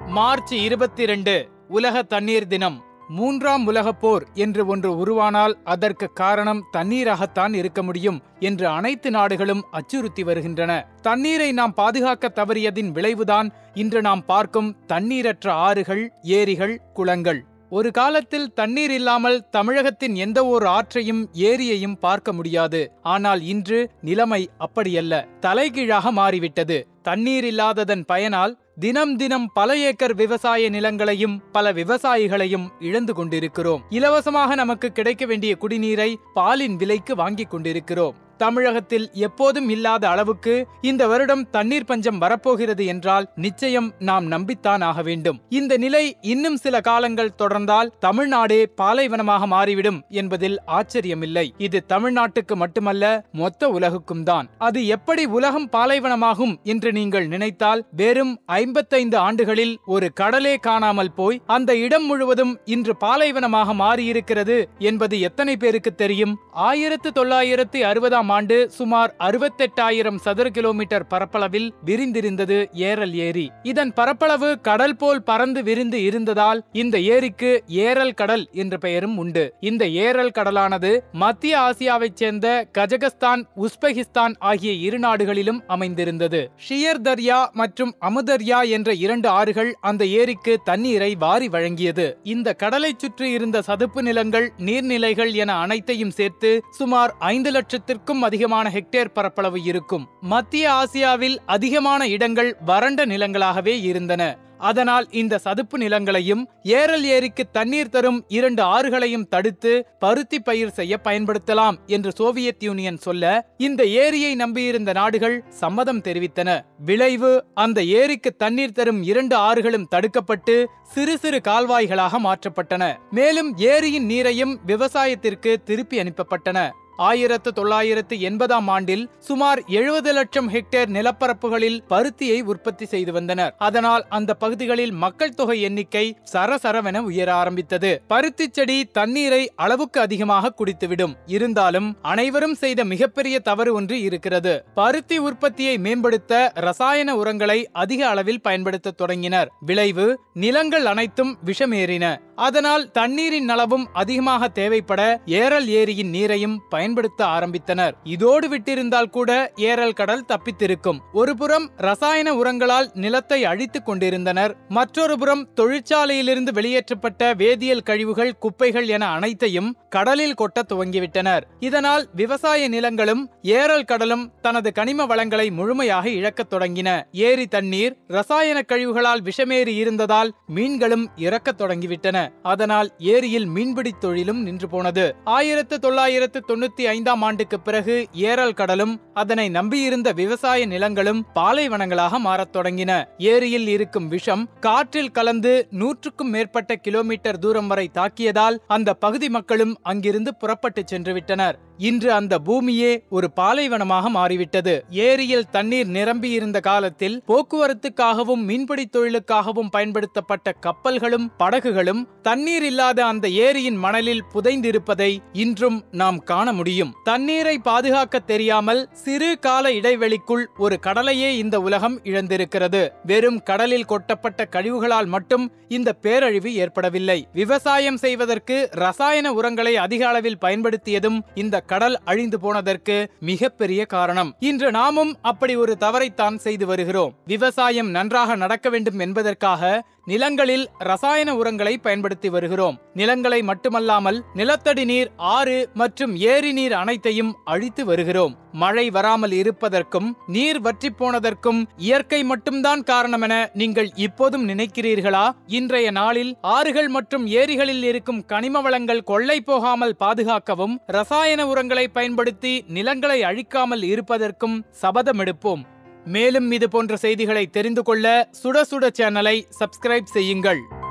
March இருபத்தி ரெண்டு உலக தண்ணீர் தினம் மூன்றாம் உலகப் போர் என்று ஒன்று உருவானால் அதற்கு காரணம் தண்ணீராகத்தான் இருக்க முடியும் என்று அனைத்து நாடுகளும் அச்சுறுத்தி வருகின்றன தண்ணீரை நாம் பாதுகாக்க தவறியதின் விளைவுதான் இன்று நாம் பார்க்கும் தண்ணீரற்ற ஆறுகள் ஏரிகள் குளங்கள் ஒரு காலத்தில் தண்ணீர் இல்லாமல் தமிழகத்தின் எந்த ஒரு ஆற்றையும் ஏரியையும் பார்க்க முடியாது ஆனால் இன்று நிலைமை அப்படியல்ல தலைகீழாக மாறிவிட்டது தண்ணீர் இல்லாததன் பயனால் தினம் தினம் பல ஏக்கர் விவசாய நிலங்களையும் பல விவசாயிகளையும் இழந்து கொண்டிருக்கிறோம் இலவசமாக நமக்கு கிடைக்க வேண்டிய குடிநீரை பாலின் விலைக்கு வாங்கிக் கொண்டிருக்கிறோம் தமிழகத்தில் எப்போதும் இல்லாத அளவுக்கு இந்த வருடம் தண்ணீர் பஞ்சம் வரப்போகிறது என்றால் நிச்சயம் நாம் நம்பித்தான் ஆக வேண்டும் இந்த நிலை இன்னும் சில காலங்கள் தொடர்ந்தால் தமிழ்நாடே பாலைவனமாக மாறிவிடும் என்பதில் ஆச்சரியமில்லை இது தமிழ்நாட்டுக்கு மட்டுமல்ல மொத்த உலகுக்கும் தான் அது எப்படி உலகம் பாலைவனமாகும் என்று நீங்கள் நினைத்தால் வெறும் ஐம்பத்தைந்து ஆண்டுகளில் ஒரு கடலே காணாமல் போய் அந்த இடம் முழுவதும் இன்று பாலைவனமாக மாறியிருக்கிறது என்பது எத்தனை பேருக்கு தெரியும் ஆயிரத்து தொள்ளாயிரத்தி அறுபதாம் ஆண்டு சுமார் அறுபத்தெட்டாயிரம் சதுர கிலோமீட்டர் பரப்பளவில் விரிந்திருந்தது ஏரல் ஏரி இதன் பரப்பளவு கடல் போல் பறந்து விரிந்து இருந்ததால் இந்த ஏரிக்கு ஏரல் கடல் என்ற பெயரும் உண்டு இந்த ஏரல் கடலானது மத்திய ஆசியாவைச் சேர்ந்த கஜகஸ்தான் உஸ்பெகிஸ்தான் ஆகிய இரு நாடுகளிலும் அமைந்திருந்தது ஷியர் தர்யா மற்றும் அமுதர்யா என்ற இரண்டு ஆறுகள் அந்த ஏரிக்கு தண்ணீரை வாரி வழங்கியது இந்த கடலை சுற்றி இருந்த சதுப்பு நிலங்கள் நீர்நிலைகள் என அனைத்தையும் சேர்த்து சுமார் ஐந்து லட்சத்திற்கும் அதிகமான ஹெக்டேர் பரப்பளவு இருக்கும் மத்திய ஆசியாவில் அதிகமான இடங்கள் வறண்ட நிலங்களாகவே இருந்தன அதனால் இந்த சதுப்பு நிலங்களையும் ஏரல் ஏரிக்கு தண்ணீர் தரும் இரண்டு ஆறுகளையும் தடுத்து பருத்தி பயிர் செய்ய பயன்படுத்தலாம் என்று சோவியத் யூனியன் சொல்ல இந்த ஏரியை நம்பியிருந்த நாடுகள் சம்மதம் தெரிவித்தன விளைவு அந்த ஏரிக்கு தண்ணீர் தரும் இரண்டு ஆறுகளும் தடுக்கப்பட்டு சிறு சிறு கால்வாய்களாக மாற்றப்பட்டன மேலும் ஏரியின் நீரையும் விவசாயத்திற்கு திருப்பி அனுப்பப்பட்டன ஆயிரத்து தொள்ளாயிரத்து எண்பதாம் ஆண்டில் சுமார் எழுபது லட்சம் ஹெக்டேர் நிலப்பரப்புகளில் பருத்தியை உற்பத்தி செய்து வந்தனர் அதனால் அந்த பகுதிகளில் மக்கள் தொகை எண்ணிக்கை சரசரவென உயர ஆரம்பித்தது பருத்தி செடி தண்ணீரை அளவுக்கு அதிகமாக குடித்துவிடும் இருந்தாலும் அனைவரும் செய்த மிகப்பெரிய தவறு ஒன்று இருக்கிறது பருத்தி உற்பத்தியை மேம்படுத்த ரசாயன உரங்களை அதிக அளவில் பயன்படுத்த தொடங்கினர் விளைவு நிலங்கள் அனைத்தும் விஷமேறின அதனால் தண்ணீரின் அளவும் அதிகமாக தேவைப்பட ஏரல் ஏரியின் நீரையும் பயன்படுத்த ஆரம்பித்தனர் இதோடு விட்டிருந்தால் கூட ஏரல் கடல் தப்பித்திருக்கும் ஒருபுறம் ரசாயன உரங்களால் நிலத்தை அழித்துக் கொண்டிருந்தனர் மற்றொரு புறம் தொழிற்சாலையிலிருந்து வெளியேற்றப்பட்ட வேதியியல் கழிவுகள் குப்பைகள் என அனைத்தையும் கடலில் கொட்ட துவங்கிவிட்டனர் இதனால் விவசாய நிலங்களும் ஏரல் கடலும் தனது கனிம வளங்களை முழுமையாக இழக்கத் தொடங்கின ஏரி தண்ணீர் ரசாயன கழிவுகளால் விஷமேறி இருந்ததால் மீன்களும் இறக்கத் தொடங்கிவிட்டன அதனால் ஏரியில் மீன்பிடி தொழிலும் நின்று போனது ஆயிரத்து தொள்ளாயிரத்து தொண்ணூத்தி ஐந்தாம் ஆண்டுக்கு பிறகு ஏரல் கடலும் அதனை நம்பியிருந்த விவசாய நிலங்களும் பாலைவனங்களாக மாறத் தொடங்கின ஏரியில் இருக்கும் விஷம் காற்றில் கலந்து நூற்றுக்கும் மேற்பட்ட கிலோமீட்டர் தூரம் வரை தாக்கியதால் அந்த பகுதி மக்களும் அங்கிருந்து புறப்பட்டு சென்று விட்டனர் இன்று அந்த பூமியே ஒரு பாலைவனமாக மாறிவிட்டது ஏரியில் தண்ணீர் நிரம்பியிருந்த காலத்தில் போக்குவரத்துக்காகவும் மீன்பிடி தொழிலுக்காகவும் பயன்படுத்தப்பட்ட கப்பல்களும் படகுகளும் தண்ணீர் இல்லாத அந்த ஏரியின் மணலில் புதைந்திருப்பதை இன்றும் நாம் காண முடியும் தண்ணீரை பாதுகாக்க தெரியாமல் சிறு கால இடைவெளிக்குள் ஒரு கடலையே இந்த உலகம் இழந்திருக்கிறது வெறும் கடலில் கொட்டப்பட்ட கழிவுகளால் மட்டும் இந்த பேரழிவு ஏற்படவில்லை விவசாயம் செய்வதற்கு ரசாயன உரங்களை அதிக அளவில் பயன்படுத்தியதும் இந்த கடல் அழிந்து போனதற்கு மிகப்பெரிய காரணம் இன்று நாமும் அப்படி ஒரு தவறைத்தான் செய்து வருகிறோம் விவசாயம் நன்றாக நடக்க வேண்டும் என்பதற்காக நிலங்களில் ரசாயன உரங்களை பயன்படுத்தி வருகிறோம் நிலங்களை மட்டுமல்லாமல் நிலத்தடி நீர் ஆறு மற்றும் ஏரி நீர் அனைத்தையும் அழித்து வருகிறோம் மழை வராமல் இருப்பதற்கும் நீர் வற்றி போனதற்கும் இயற்கை மட்டும்தான் காரணமென நீங்கள் இப்போதும் நினைக்கிறீர்களா இன்றைய நாளில் ஆறுகள் மற்றும் ஏரிகளில் இருக்கும் கனிம வளங்கள் கொள்ளை போகாமல் பாதுகாக்கவும் ரசாயன உரங்களை பயன்படுத்தி நிலங்களை அழிக்காமல் இருப்பதற்கும் சபதமெடுப்போம் மேலும் இது போன்ற செய்திகளை தெரிந்து கொள்ள சுட சுட சேனலை சப்ஸ்கிரைப் செய்யுங்கள்